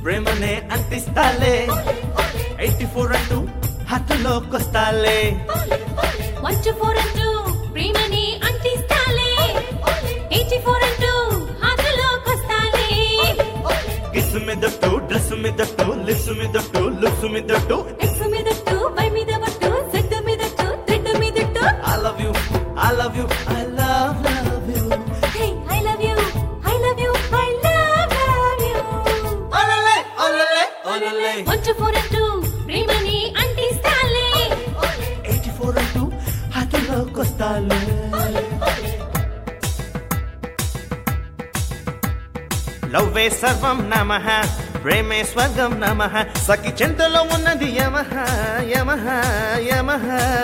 ప్రేమనే అంటిస్తాలే eighty four అంటూ హత్తులోకొస్తాలే వన్ టూ ఫోర్ అంటూ ప్రేమని అంటిస్తాలే ఎయిటీ ఫోర్ అంటూ హాతలోకొస్తాలే కిస్సు మీదట్టు డ్రెస్ మీదట్టు లిప్స్ మీదట్టు లుక్స్ మీదట్టు ఎక్స్ మీదట్టు వై మీద పట్టు జెడ్ మీదట్టు థ్రెడ్ మీదట్టు I love you I love you I love love you hey I love you I love you I love love you ఒలలే ఒలలే ఒలలే వన్ టూ ఫోర్ అంటూ ప్రేమని అంటిస్తాలే ఎయిటీ ఫోర్ అంటూ హత్తులోకొస్తాలే లవ్వే సర్వం నమ ప్రేమే స్వర్గం నమ సఖి చింతలో ఉన్నది యమహ యమహ యమహ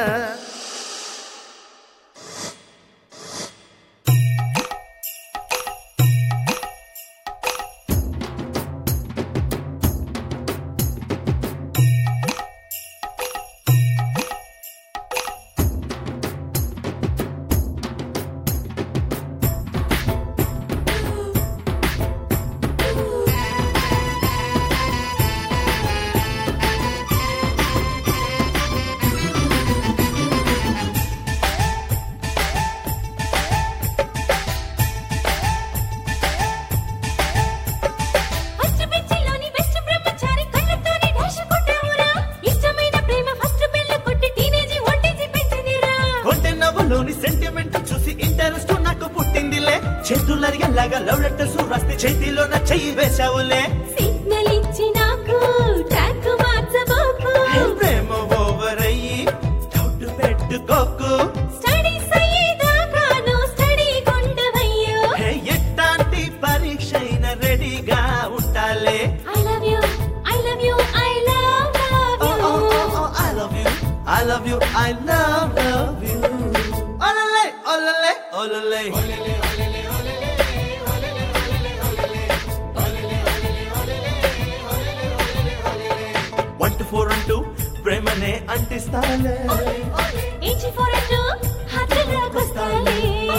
ఫస్ట్ బెంచిలోని బెస్ట్ బ్రహ్మచారి కళ్ళతోనే డాష్ కొట్టావురా ఇష్టమైన ప్రేమ ఫస్ట్ బెల్ కొట్టి టీనేజీ ఒట్టేసి పెంచిందిరా కొంటె నవ్వులోని సెంటిమెంట్ చూసి ఇంట్రెస్ట్ నాకు పుట్టిందిలే చేతులరిగేలాగా లవ్ లెటర్స్ రాస్తే చేతిలో నా చెయ్యి వేశావులే సిగ్నల్ ఇచ్చి నాకు ట్రాక్ మార్చబోకు ప్రేమ ఓవర్ అయ్యి డౌట్ పెట్టుకోకు స్టడీస్ అయ్యేదాకా నువ్వు స్టడీ కొండవయ్యో హే, ఎట్టాంటి పరీక్ష అయినా రెడీగా ఉండాలే I love you I love you I love love I love you I love you I love love you ఒలలే ఒలలే ఒలలే వన్ టు ఫోర్ అంటూ ప్రేమనే అంటిస్తాలే ఏజీ ఫోర్ అంటూ హద్దులోకొస్తాలే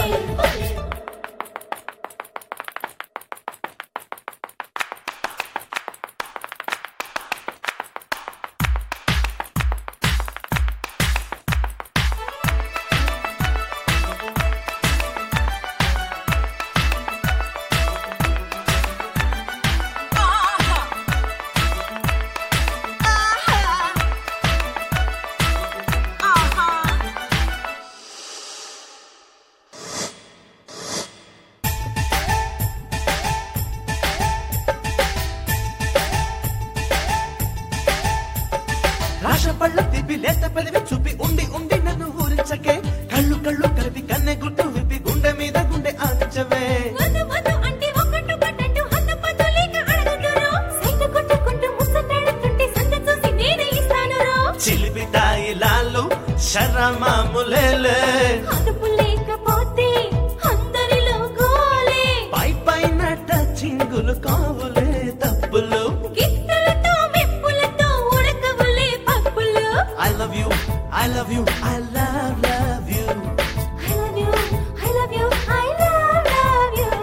రాష పళ్ళ తిప్పి లేత పెదవి చూపి ఉండి ఉండి నన్ను ఊరించకే కళ్ళు కళ్ళు కలిపి కన్నె గుట్టు విప్పి గుండె మీద గుండె ఆనించవే వద్దు వద్దు అంటే ఒక్కట్టు పట్టంటూ హద్దు పద్దు లేక అడగదురు సైట్ కొట్టుకుంటూ ముచ్చటాడుతుంటే సంగ చూసి నేనే ఇస్తాను రో చిలిపి తాయి లాలు శరమాములేలే అదుపు లేకపోతే అందరిలో గోలే పై పైన టచింగులు కావులే తప్పులు గిఫ్టులతో మెప్పులతో ఉడకవులే పప్పులు I love you I love you I love love you I love you I love you I love love you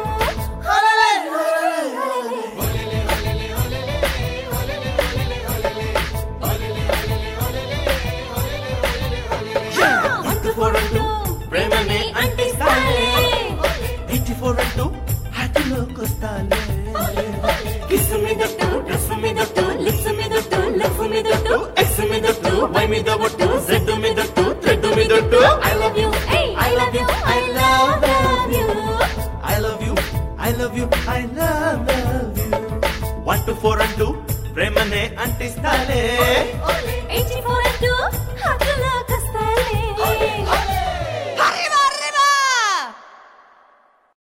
one two four అంటూ ప్రేమనే అంటిస్తాలే ఎయిటీ ఫోర్ అంటూ హట్టులోకొస్తాలే కిస్ మీదట్టు డ్రెస్ మీదట్టు లిప్స్ మీదట్టు లవ్ మీదట్టు ఎక్స్ మీదట్టు వై మీద ఒట్టు జెడ్ మీదట్టు థ్రెడ్ మీదట్టు I love you I love you I love love you I love you I love you I love love you one two four అంటూ ప్రేమనే అంటిస్తాలే ఎయిటీ ఫోర్ అంటూ